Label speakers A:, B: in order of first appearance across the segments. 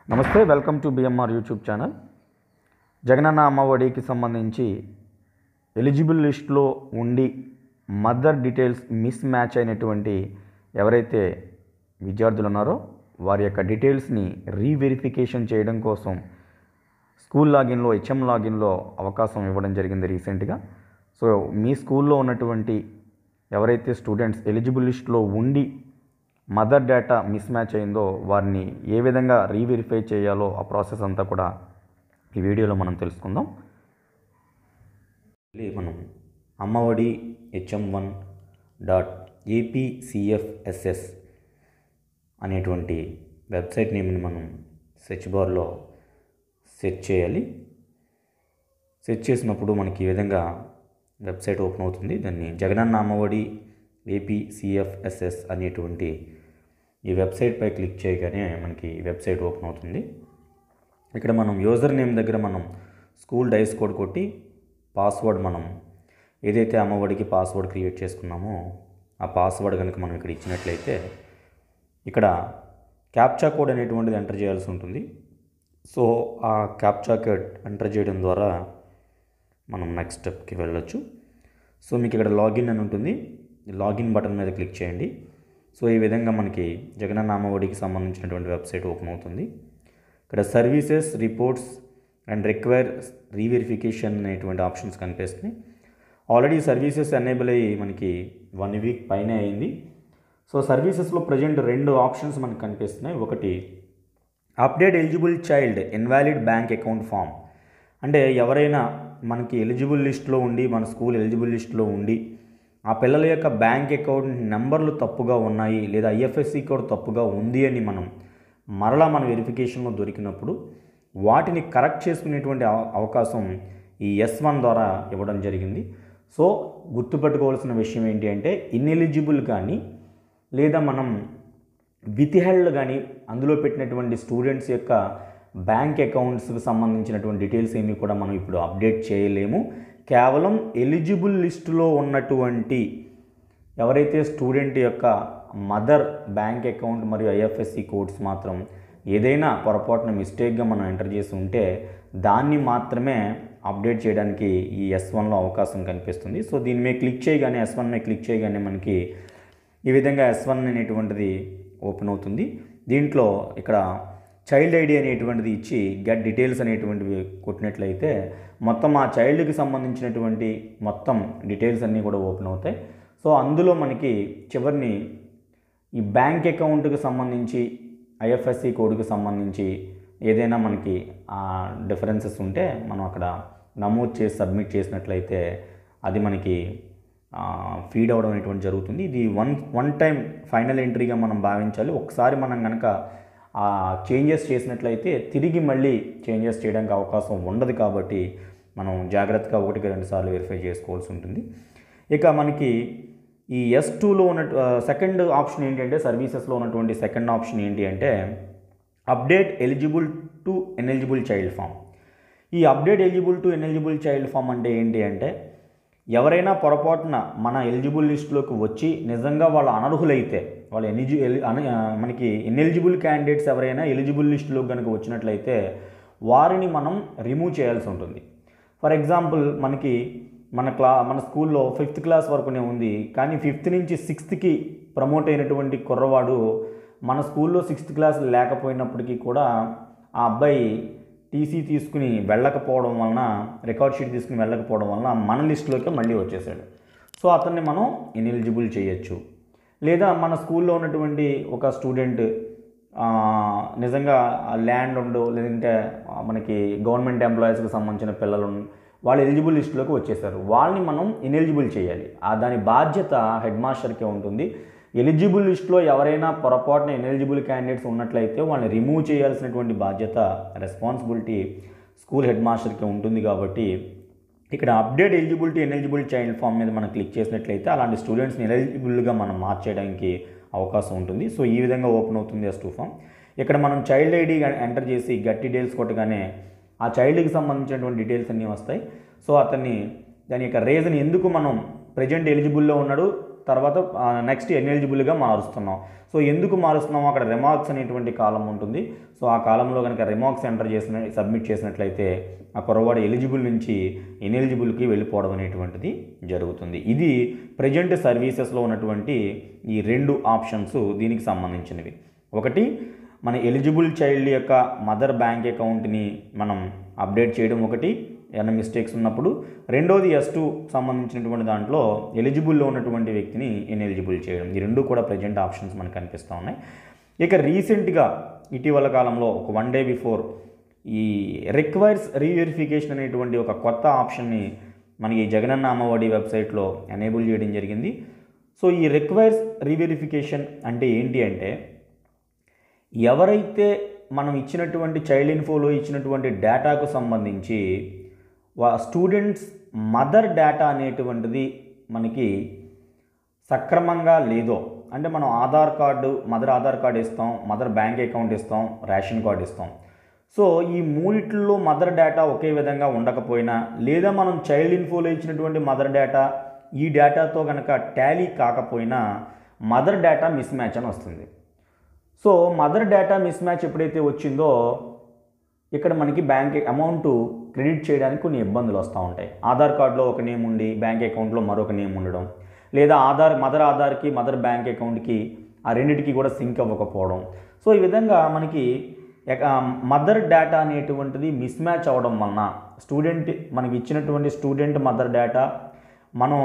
A: నమస్తే welcome to BMR YouTube channel Jagananna అమ్మఒడికి సంబంధించి ఎలిజిబుల్ లిస్ట్లో ఉండి మదర్ డీటెయిల్స్ మిస్ మ్యాచ్ అయినటువంటి ఎవరైతే విద్యార్థులు ఉన్నారో వారి యొక్క డీటెయిల్స్ని రీవెరిఫికేషన్ చేయడం కోసం స్కూల్ లాగిన్లో హెచ్ఎం లాగిన్లో అవకాశం ఇవ్వడం జరిగింది రీసెంట్గా సో మీ స్కూల్లో ఉన్నటువంటి ఎవరైతే స్టూడెంట్స్ ఎలిజిబుల్ లిస్ట్లో ఉండి మదర్ డేటా మిస్ మ్యాచ్ అయిందో వారిని ఏ విధంగా రీవెరిఫై చేయాలో ఆ ప్రాసెస్ అంతా కూడా ఈ వీడియోలో మనం తెలుసుకుందాం మళ్ళీ మనం Ammavodi HM one dot APCFSS అనేటువంటి వెబ్సైట్ నేమ్ని మనం సెర్చ్ బార్లో సెర్చ్ చేయాలి సెర్చ్ చేసినప్పుడు మనకి ఈ విధంగా వెబ్సైట్ ఓపెన్ అవుతుంది దాన్ని జగనన్న అమ్మఒడి ఏపీ సిఎఫ్ఎస్ఎస్ అనేటువంటి ఈ వెబ్సైట్పై క్లిక్ చేయగానే మనకి ఈ వెబ్సైట్ ఓపెన్ అవుతుంది ఇక్కడ మనం యూజర్ నేమ్ దగ్గర మనం స్కూల్ డైస్ కోడ్ కొట్టి పాస్వర్డ్ మనం ఏదైతే అమ్మఒడికి పాస్వర్డ్ క్రియేట్ చేసుకున్నామో ఆ పాస్వర్డ్ కనుక మనం ఇక్కడ ఇచ్చినట్లయితే ఇక్కడ క్యాప్చా కోడ్ అనేటువంటిది ఎంటర్ చేయాల్సి ఉంటుంది సో ఆ క్యాప్చా కోడ్ ఎంటర్ చేయడం ద్వారా మనం నెక్స్ట్ స్టెప్కి వెళ్ళొచ్చు సో మీకు ఇక్కడ లాగిన్ అని ఉంటుంది లాగిన్ బటన్ మీద క్లిక్ చేయండి సో ఈ విధంగా మనకి జగనన్న అమ్మఒడికి సంబంధించినటువంటి వెబ్సైట్ ఓపెన్ అవుతుంది ఇక్కడ services reports and require reverification అనేటువంటి ఆప్షన్స్ కనిపిస్తున్నాయి ఆల్రెడీ సర్వీసెస్ ఎనేబుల్ అయ్యి మనకి వన్ వీక్ పైనే అయింది సో సర్వీసెస్లో ప్రజెంట్ రెండు ఆప్షన్స్ మనకు కనిపిస్తున్నాయి ఒకటి update eligible child invalid bank account form అంటే ఎవరైనా మనకి ఎలిజిబుల్ లిస్ట్లో ఉండి మన స్కూల్ ఎలిజిబుల్ లిస్ట్లో ఉండి ఆ పిల్లల యొక్క బ్యాంక్ అకౌంట్ నెంబర్లు తప్పుగా ఉన్నాయి లేదా ఐఎఫ్ఎస్సి కోడ్ తప్పుగా ఉంది అని మనం మరలా మన వెరిఫికేషన్లో దొరికినప్పుడు వాటిని కరెక్ట్ చేసుకునేటువంటి అవ- అవకాశం ఈ ఎస్ వన్ ద్వారా ఇవ్వడం జరిగింది సో గుర్తుపెట్టుకోవాల్సిన విషయం ఏంటి అంటే ఇన్ఎలిజిబుల్ కానీ లేదా మనం వితిహెల్డ్ కానీ అందులో పెట్టినటువంటి స్టూడెంట్స్ యొక్క బ్యాంక్ అకౌంట్స్కి సంబంధించినటువంటి డీటెయిల్స్ ఏమీ కూడా మనం ఇప్పుడు అప్డేట్ చేయలేము కేవలం ఎలిజిబుల్ లిస్టులో ఉన్నటువంటి ఎవరైతే స్టూడెంట్ యొక్క మదర్ బ్యాంక్ అకౌంట్ మరియు ఐఎఫ్ఎస్సి కోడ్స్ మాత్రం ఏదైనా పొరపాటున మిస్టేక్గా మనం ఎంటర్ చేసి ఉంటే దాన్ని మాత్రమే అప్డేట్ చేయడానికి ఈ ఎస్ వన్లో అవకాశం కనిపిస్తుంది సో దీని మీద క్లిక్ చేయగానే ఎస్ వన్ మీద క్లిక్ చేయగానే మనకి ఈ విధంగా ఎస్ వన్ అనేటువంటిది ఓపెన్ అవుతుంది దీంట్లో ఇక్కడ చైల్డ్ ఐడి అనేటువంటిది ఇచ్చి గెట్ డీటెయిల్స్ అనేటువంటివి కొట్టినట్లయితే మొత్తం ఆ చైల్డ్కి సంబంధించినటువంటి మొత్తం డీటెయిల్స్ అన్నీ కూడా ఓపెన్ అవుతాయి సో అందులో మనకి చివరిని ఈ బ్యాంక్ అకౌంట్కి సంబంధించి ఐఎఫ్ఎస్సి కోడ్కి సంబంధించి ఏదైనా మనకి డిఫరెన్సెస్ ఉంటే మనం అక్కడ నమోదు చేసి సబ్మిట్ చేసినట్లయితే అది మనకి ఫీడ్ అవ్వడం అనేటువంటి జరుగుతుంది ఇది వన్ వన్ టైం ఫైనల్ ఎంట్రీగా మనం భావించాలి ఒకసారి మనం కనుక చేంజెస్ చేసినట్లయితే తిరిగి మళ్ళీ చేంజెస్ చేయడానికి అవకాశం ఉండదు కాబట్టి మనం జాగ్రత్తగా ఒకటికి రెండు సార్లు వెరిఫై చేసుకోవాల్సి ఉంటుంది ఇక మనకి ఈ ఎస్ టూలో ఉన్న సెకండ్ ఆప్షన్ ఏంటంటే సర్వీసెస్లో ఉన్నటువంటి సెకండ్ ఆప్షన్ ఏంటి అంటే update eligible to ineligible child form ఈ update eligible to ineligible child form అంటే ఏంటి అంటే ఎవరైనా పొరపాటున మన ఎలిజిబుల్ లిస్టులోకి వచ్చి నిజంగా వాళ్ళ అనర్హులైతే వాళ్ళ ఎలిజి ఎలి అన మనకి ఎన్ఎలిజిబుల్ క్యాండిడేట్స్ ఎవరైనా ఎలిజిబుల్ లిస్టులోకి కనుక వచ్చినట్లయితే వారిని మనం రిమూవ్ చేయాల్సి ఉంటుంది ఫర్ ఎగ్జాంపుల్ మనకి మన క్లా మన స్కూల్లో ఫిఫ్త్ క్లాస్ వరకునే ఉంది కానీ ఫిఫ్త్ నుంచి సిక్స్త్కి ప్రమోట్ అయినటువంటి కుర్రవాడు మన స్కూల్లో సిక్స్త్ క్లాస్ లేకపోయినప్పటికీ కూడా ఆ అబ్బాయి టీసీ తీసుకుని వెళ్ళకపోవడం వలన రికార్డ్ షీట్ తీసుకుని వెళ్ళకపోవడం వలన మన లిస్టులోకి మళ్ళీ వచ్చేసాడు సో అతన్ని మనం ఇన్ఎలిజిబుల్ చేయొచ్చు లేదా మన స్కూల్లో ఉన్నటువంటి ఒక స్టూడెంట్ ఆ, నిజంగా ల్యాండ్ ఉండో లేదంటే ఆ, మనకి గవర్నమెంట్ ఎంప్లాయీస్కి సంబంధించిన పిల్లలు ఉన్- వాళ్ళు ఎలిజిబుల్ లిస్టులోకి వచ్చేసారు వాళ్ళని మనం ఇనెలిజిబుల్ చేయాలి ఆ దాని బాధ్యత హెడ్ మాస్టర్కే ఉంటుంది ఎలిజిబుల్ లిస్ట్లో ఎవరైనా పొరపాటున ఇనెలిజిబుల్ క్యాండిడేట్స్ ఉన్నట్లయితే వాళ్ళని రిమూవ్ చేయాల్సినటువంటి బాధ్యత రెస్పాన్సిబిలిటీ స్కూల్ హెడ్ మాస్టర్కి ఉంటుంది కాబట్టి ఇక్కడ update eligibility eligible child form మీద మనం క్లిక్ చేసినట్లయితే అలాంటి స్టూడెంట్స్ని ఎలిజిబుల్గా మనం మార్చేయడానికి అవకాశం ఉంటుంది సో ఈ విధంగా ఓపెన్ అవుతుంది ఎస్ టూ ఫామ్ ఇక్కడ మనం చైల్డ్ ఐడి ఎంటర్ చేసి గట్ డీటెయిల్స్ కొట్టగానే ఆ చైల్డ్కి సంబంధించినటువంటి డీటెయిల్స్ అన్నీ వస్తాయి సో అతన్ని దాని యొక్క రీజన్ ఎందుకు మనం ప్రజెంట్ ఎలిజిబుల్లో ఉన్నాడు తర్వాత నెక్స్ట్ ఎన్ఎలిజిబుల్గా మారుస్తున్నాం సో ఎందుకు మారుస్తున్నాం అక్కడ రిమార్క్స్ అనేటువంటి కాలం ఉంటుంది సో ఆ కాలంలో కనుక రిమార్క్స్ ఎంటర్ చేసిన సబ్మిట్ చేసినట్లయితే ఆ కుర్రవాడు ఎలిజిబుల్ నుంచి ఇన్ఎలిజిబుల్కి వెళ్ళిపోవడం అనేటువంటిది జరుగుతుంది ఇది ప్రజెంట్ సర్వీసెస్లో ఉన్నటువంటి ఈ రెండు ఆప్షన్స్ దీనికి సంబంధించినవి ఒకటి మన ఎలిజిబుల్ చైల్డ్ యొక్క మదర్ బ్యాంక్ అకౌంట్ని మనం అప్డేట్ చేయడం ఒకటి ఏమైనా మిస్టేక్స్ ఉన్నప్పుడు రెండోది ఎస్ టూ సంబంధించినటువంటి దాంట్లో ఎలిజిబుల్లో ఉన్నటువంటి వ్యక్తిని ఇన్ఎలిజిబుల్ చేయడం ఈ రెండు కూడా ప్రజెంట్ ఆప్షన్స్ మనకు కనిపిస్తూ ఉన్నాయి ఇక రీసెంట్గా ఇటీవల కాలంలో ఒక వన్ డే బిఫోర్ ఈ రిక్వైర్స్ రీవెరిఫికేషన్ అనేటువంటి ఒక కొత్త ఆప్షన్ని మనకి జగనన్న అమ్మఒడి వెబ్సైట్లో ఎనేబుల్ చేయడం జరిగింది సో ఈ రిక్వైర్స్ రీవెరిఫికేషన్ అంటే ఏంటి అంటే ఎవరైతే మనం ఇచ్చినటువంటి చైల్డ్ ఇన్ఫోలో ఇచ్చినటువంటి డేటాకు సంబంధించి వా స్టూడెంట్స్ మదర్ డేటా అనేటువంటిది మనకి సక్రమంగా లేదో అంటే మనం Aadhaar card mother Aadhaar card ఇస్తాం మదర్ బ్యాంక్ అకౌంట్ ఇస్తాం రేషన్ కార్డు ఇస్తాం సో ఈ మూడిట్లో మదర్ డేటా ఒకే విధంగా ఉండకపోయినా లేదా మనం చైల్డ్ ఇన్ఫోలో ఇచ్చినటువంటి మదర్ డేటా ఈ డేటాతో కనుక టాలీ కాకపోయినా మదర్ డేటా మిస్ మ్యాచ్ అని వస్తుంది so mother data mismatch ఎప్పుడైతే వచ్చిందో ఇక్కడ మనకి బ్యాంక్ అమౌంట్ క్రెడిట్ చేయడానికి కొన్ని ఇబ్బందులు వస్తూ ఉంటాయి ఆధార్ కార్డులో ఒక నేమ్ ఉండి బ్యాంక్ అకౌంట్లో మరొక నేమ్ ఉండడం లేదా ఆధార్ మదర్ ఆధార్కి మదర్ బ్యాంక్ అకౌంట్కి ఆ రెండింటికి కూడా సింక్ అవ్వకపోవడం సో ఈ విధంగా మనకి మదర్ డేటా అనేటువంటిది మిస్ మ్యాచ్ అవ్వడం వలన స్టూడెంట్ మనకి ఇచ్చినటువంటి స్టూడెంట్ మదర్ డేటా మనం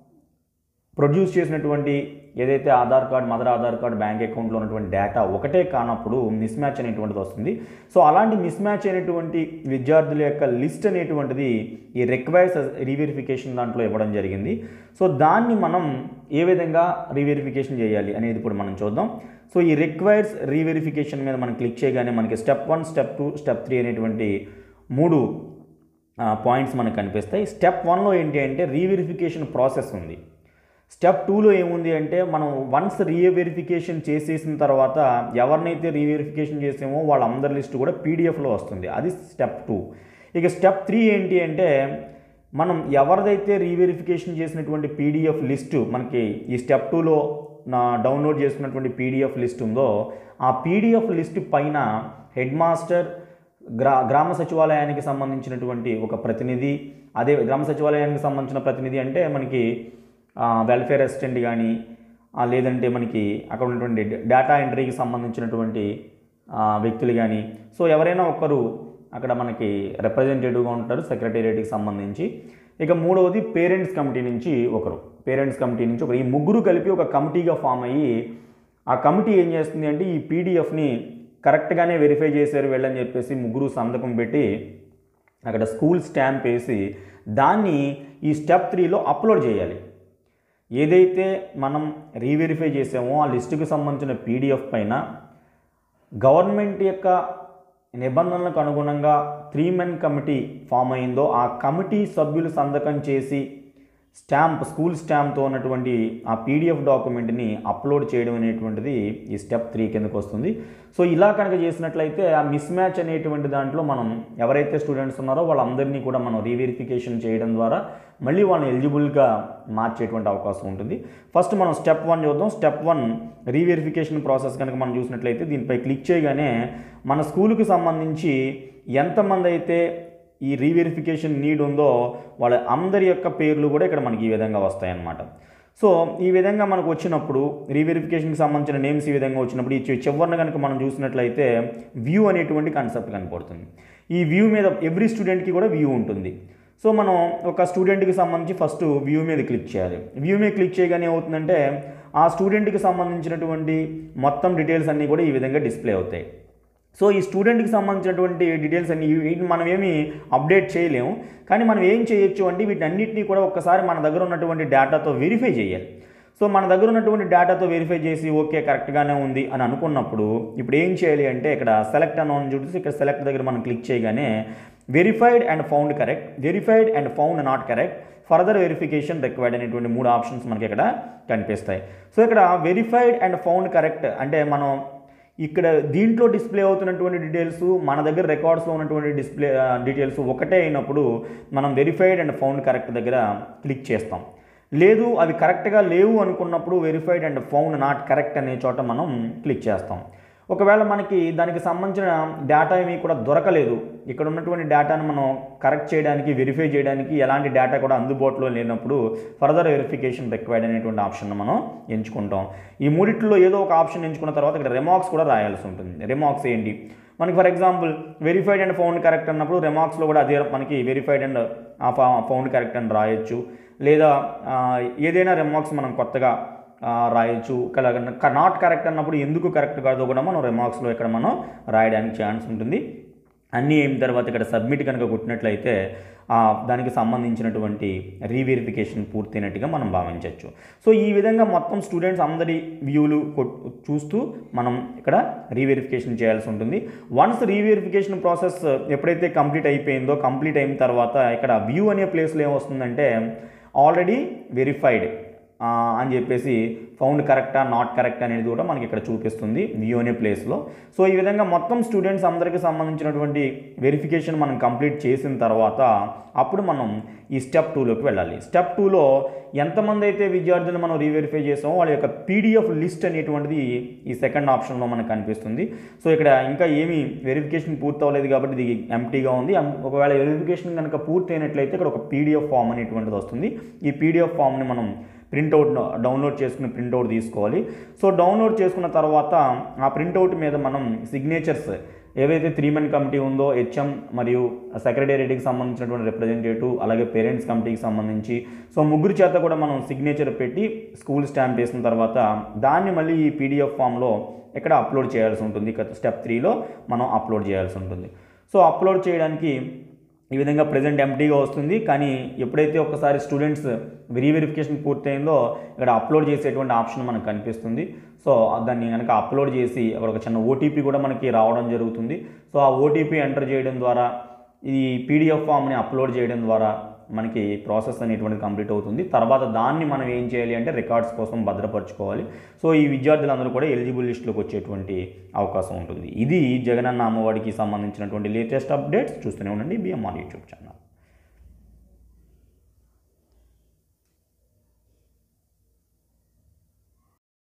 A: ప్రొడ్యూస్ చేసినటువంటి ఏదైతే Aadhaar card mother Aadhaar card bank అకౌంట్లో ఉన్నటువంటి డేటా ఒకటే కానప్పుడు మిస్ మ్యాచ్ అనేటువంటిది వస్తుంది సో అలాంటి మిస్ మ్యాచ్ అయినటువంటి విద్యార్థుల యొక్క లిస్ట్ అనేటువంటిది ఈ రిక్వైర్స్ రీవెరిఫికేషన్ దాంట్లో ఇవ్వడం జరిగింది సో దాన్ని మనం ఏ విధంగా రీవెరిఫికేషన్ చేయాలి అనేది ఇప్పుడు మనం చూద్దాం సో ఈ రిక్వైర్స్ రీవెరిఫికేషన్ మీద మనం క్లిక్ చేయగానే మనకి step one step two step three అనేటువంటి మూడు పాయింట్స్ మనకు కనిపిస్తాయి స్టెప్ వన్లో ఏంటి అంటే రీవెరిఫికేషన్ ప్రాసెస్ ఉంది స్టెప్ టూలో ఏముంది అంటే మనం వన్స్ రీవెరిఫికేషన్ చేసేసిన తర్వాత ఎవరినైతే రీవెరిఫికేషన్ చేసామో వాళ్ళందరి లిస్ట్ కూడా పీడిఎఫ్లో వస్తుంది అది స్టెప్ టూ ఇక స్టెప్ త్రీ ఏంటి అంటే మనం ఎవరిదైతే రీవెరిఫికేషన్ చేసినటువంటి పీడిఎఫ్ లిస్టు మనకి ఈ స్టెప్ టూలో నా డౌన్లోడ్ చేసుకున్నటువంటి పీడిఎఫ్ లిస్ట్ ఉందో ఆ పీడిఎఫ్ లిస్ట్ పైన హెడ్ మాస్టర్ గ్రా గ్రామ సచివాలయానికి సంబంధించినటువంటి ఒక ప్రతినిధి అదే గ్రామ సచివాలయానికి సంబంధించిన ప్రతినిధి అంటే మనకి వెల్ఫేర్ అసిస్టెంట్ కానీ లేదంటే మనకి అక్కడ ఉన్నటువంటి డేటా ఎంట్రీకి సంబంధించినటువంటి వ్యక్తులు కానీ సో ఎవరైనా ఒకరు అక్కడ మనకి రిప్రజెంటేటివ్గా ఉంటారు సెక్రటేరియట్కి సంబంధించి ఇక మూడవది పేరెంట్స్ కమిటీ నుంచి ఒకరు పేరెంట్స్ కమిటీ నుంచి ఒకరు ఈ ముగ్గురు కలిపి ఒక కమిటీగా ఫామ్ అయ్యి ఆ కమిటీ ఏం చేస్తుంది అంటే ఈ పీడిఎఫ్ని కరెక్ట్గానే వెరిఫై చేశారు వెళ్ళని చెప్పేసి ముగ్గురు సంతకం పెట్టి అక్కడ స్కూల్ స్టాంప్ వేసి దాన్ని ఈ స్టెప్ త్రీలో అప్లోడ్ చేయాలి ఏదైతే మనం రీవెరిఫై చేసామో ఆ లిస్టుకి సంబంధించిన పీడిఎఫ్ పైన గవర్నమెంట్ యొక్క నిబంధనలకు అనుగుణంగా త్రీ మెన్ కమిటీ ఫామ్ అయిందో ఆ కమిటీ సభ్యులు సంతకం చేసి స్టాంప్ స్కూల్ స్టాంప్తో ఉన్నటువంటి ఆ పీడిఎఫ్ డాక్యుమెంట్ని అప్లోడ్ చేయడం అనేటువంటిది ఈ స్టెప్ త్రీ కిందకు వస్తుంది సో ఇలా కనుక చేసినట్లయితే ఆ మిస్ మ్యాచ్ అనేటువంటి దాంట్లో మనం ఎవరైతే స్టూడెంట్స్ ఉన్నారో వాళ్ళందరినీ కూడా మనం రీవెరిఫికేషన్ చేయడం ద్వారా మళ్ళీ వాళ్ళని ఎలిజిబుల్గా మార్చేటువంటి అవకాశం ఉంటుంది ఫస్ట్ మనం స్టెప్ వన్ చూద్దాం స్టెప్ వన్ రీవెరిఫికేషన్ ప్రాసెస్ కనుక మనం చూసినట్లయితే దీనిపై క్లిక్ చేయగానే మన స్కూల్కి సంబంధించి ఎంతమంది అయితే ఈ రీవెరిఫికేషన్ నీడ్ ఉందో వాళ్ళ అందరి యొక్క పేర్లు కూడా ఇక్కడ మనకి ఈ విధంగా వస్తాయన్నమాట సో ఈ విధంగా మనకు వచ్చినప్పుడు రీవెరిఫికేషన్కి సంబంధించిన నేమ్స్ ఈ విధంగా వచ్చినప్పుడు ఈ చి- చివరిన కనుక మనం చూసినట్లయితే వ్యూ అనేటువంటి కాన్సెప్ట్ కనపడుతుంది ఈ వ్యూ మీద ఎవ్రీ స్టూడెంట్కి కూడా వ్యూ ఉంటుంది సో మనం ఒక స్టూడెంట్కి సంబంధించి ఫస్ట్ వ్యూ మీద క్లిక్ చేయాలి వ్యూ మీద క్లిక్ చేయగానే ఏమవుతుందంటే ఆ స్టూడెంట్కి సంబంధించినటువంటి మొత్తం డీటెయిల్స్ అన్నీ కూడా ఈ విధంగా డిస్ప్లే అవుతాయి సో ఈ స్టూడెంట్కి సంబంధించినటువంటి డీటెయిల్స్ అన్ని వీటిని మనం ఏమి అప్డేట్ చేయలేము కానీ మనం ఏం చేయొచ్చు అంటే వీటన్నిటిని కూడా ఒక్కసారి మన దగ్గర ఉన్నటువంటి డేటాతో వెరిఫై చేయాలి సో మన దగ్గర ఉన్నటువంటి డేటాతో వెరిఫై చేసి ఓకే కరెక్ట్గానే ఉంది అని అనుకున్నప్పుడు ఇప్పుడు ఏం చేయాలి అంటే ఇక్కడ సెలెక్ట్ అని ఉంది చూసి ఇక్కడ సెలెక్ట్ దగ్గర మనం క్లిక్ చేయగానే verified and found correct verified and found not correct further verification required అనేటువంటి మూడు ఆప్షన్స్ మనకి ఇక్కడ కనిపిస్తాయి సో ఇక్కడ వెరిఫైడ్ అండ్ ఫౌండ్ కరెక్ట్ అంటే మనం ఇక్కడ దీంట్లో డిస్ప్లే అవుతున్నటువంటి డీటెయిల్స్ మన దగ్గర రికార్డ్స్లో ఉన్నటువంటి డిస్ప్లే డీటెయిల్స్ ఒకటే అయినప్పుడు మనం వెరిఫైడ్ అండ్ ఫౌండ్ కరెక్ట్ దగ్గర క్లిక్ చేస్తాం లేదు అవి కరెక్ట్గా లేవు అనుకున్నప్పుడు verified and found not correct అనే చోట మనం క్లిక్ చేస్తాం ఒకవేళ మనకి దానికి సంబంధించిన డేటా ఏమీ కూడా దొరకలేదు ఇక్కడ ఉన్నటువంటి డేటాను మనం కరెక్ట్ చేయడానికి వెరిఫై చేయడానికి ఎలాంటి డేటా కూడా అందుబాటులో లేనప్పుడు ఫర్దర్ వెరిఫికేషన్ రిక్వైర్డ్ అనేటువంటి ఆప్షన్ మనం ఎంచుకుంటాం ఈ మూడిట్లో ఏదో ఒక ఆప్షన్ ఎంచుకున్న తర్వాత ఇక్కడ రెమార్క్స్ కూడా రాయాల్సి ఉంటుంది రెమార్క్స్ ఏంటి మనకి for example verified and found correct అన్నప్పుడు రెమార్క్స్లో కూడా అదే మనకి వెరిఫైడ్ అండ్ ఫౌండ్ కరెక్ట్ అని రాయొచ్చు లేదా ఆ, ఏదైనా రెమార్క్స్ మనం కొత్తగా ఆ, రాయొచ్చు నాట్ కరెక్ట్ అన్నప్పుడు ఎందుకు కరెక్ట్ కాదో కూడా మనం రిమార్క్స్లో ఇక్కడ మనం రాయడానికి ఛాన్స్ ఉంటుంది అన్నీ అయిన తర్వాత ఇక్కడ సబ్మిట్ కనుక కొట్టినట్లయితే ఆ, దానికి సంబంధించినటువంటి రీవెరిఫికేషన్ పూర్తయినట్టుగా మనం భావించవచ్చు సో ఈ విధంగా మొత్తం స్టూడెంట్స్ అందరి వ్యూలు కొట్- చూస్తూ మనం ఇక్కడ రీవెరిఫికేషన్ చేయాల్సి ఉంటుంది వన్స్ రీవెరిఫికేషన్ ప్రాసెస్ ఎప్పుడైతే కంప్లీట్ అయిపోయిందో కంప్లీట్ అయిన తర్వాత ఇక్కడ వ్యూ అనే ప్లేస్లో ఏమొస్తుందంటే ఆల్రెడీ వెరిఫైడ్ ఆ, అని చెప్పేసి ఫౌండ్ కరెక్టా నాట్ కరెక్ట్ అనేది కూడా మనకి ఇక్కడ చూపిస్తుంది వ్యూ అనే ప్లేస్లో సో ఈ విధంగా మొత్తం స్టూడెంట్స్ అందరికీ సంబంధించినటువంటి వెరిఫికేషన్ మనం కంప్లీట్ చేసిన తర్వాత అప్పుడు మనం ఈ స్టెప్ టూలోకి వెళ్ళాలి స్టెప్ టూలో ఎంతమంది అయితే విద్యార్థులు మనం రీవెరిఫై చేసామో వాళ్ళ యొక్క పీడిఎఫ్ లిస్ట్ అనేటువంటిది ఈ సెకండ్ ఆప్షన్లో మనకు కనిపిస్తుంది సో ఇక్కడ ఇంకా ఏమీ వెరిఫికేషన్ పూర్తి అవ్వలేదు కాబట్టి ఇది ఎంటీగా ఉంది ఎం- ఒకవేళ వెరిఫికేషన్ కనుక పూర్తి అయినట్లయితే ఇక్కడ ఒక పీడిఎఫ్ ఫామ్ అనేటువంటిది వస్తుంది ఈ పీడిఎఫ్ ఫామ్ని మనం ప్రింట్అవుట్ డౌన్లోడ్ చేసుకుని ప్రింట్అవుట్ తీసుకోవాలి సో డౌన్లోడ్ చేసుకున్న తర్వాత ఆ ప్రింట్అవుట్ మీద మనం సిగ్నేచర్స్ ఏవైతే త్రీ మెన్ కమిటీ ఉందో హెచ్ఎం మరియు సెక్రటేరియట్కి సంబంధించినటువంటి రిప్రజెంటేటివ్ అలాగే పేరెంట్స్ కమిటీకి సంబంధించి సో ముగ్గురు చేత కూడా మనం సిగ్నేచర్ పెట్టి స్కూల్ స్టాంప్ వేసిన తర్వాత దాన్ని మళ్ళీ ఈ పీడిఎఫ్ ఫామ్లో ఇక్కడ అప్లోడ్ చేయాల్సి ఉంటుంది ఇక స్టెప్ త్రీలో మనం అప్లోడ్ చేయాల్సి ఉంటుంది సో అప్లోడ్ చేయడానికి ఈ విధంగా ప్రజెంట్ ఎంటీగా వస్తుంది కానీ ఎప్పుడైతే ఒకసారి స్టూడెంట్స్ రీవెరిఫికేషన్ పూర్తయిందో ఇక్కడ అప్లోడ్ చేసేటువంటి ఆప్షన్ మనకు కనిపిస్తుంది సో దాన్ని కనుక అప్లోడ్ చేసి అక్కడ ఒక చిన్న ఓటీపీ కూడా మనకి రావడం జరుగుతుంది సో ఆ ఓటీపీ ఎంటర్ చేయడం ద్వారా ఈ పీడిఎఫ్ ఫామ్ని అప్లోడ్ చేయడం ద్వారా మనకి ప్రాసెస్ అనేటువంటిది కంప్లీట్ అవుతుంది తర్వాత దాన్ని మనం ఏం చేయాలి అంటే రికార్డ్స్ కోసం భద్రపరచుకోవాలి సో ఈ విద్యార్థులందరూ కూడా ఎలిజిబుల్ లిస్టులోకి వచ్చేటువంటి అవకాశం ఉంటుంది ఇది జగనన్న అమ్మఒడికి సంబంధించినటువంటి లేటెస్ట్ అప్డేట్స్ చూస్తూనే ఉండండి బిఎంఆర్ యూట్యూబ్ ఛానల్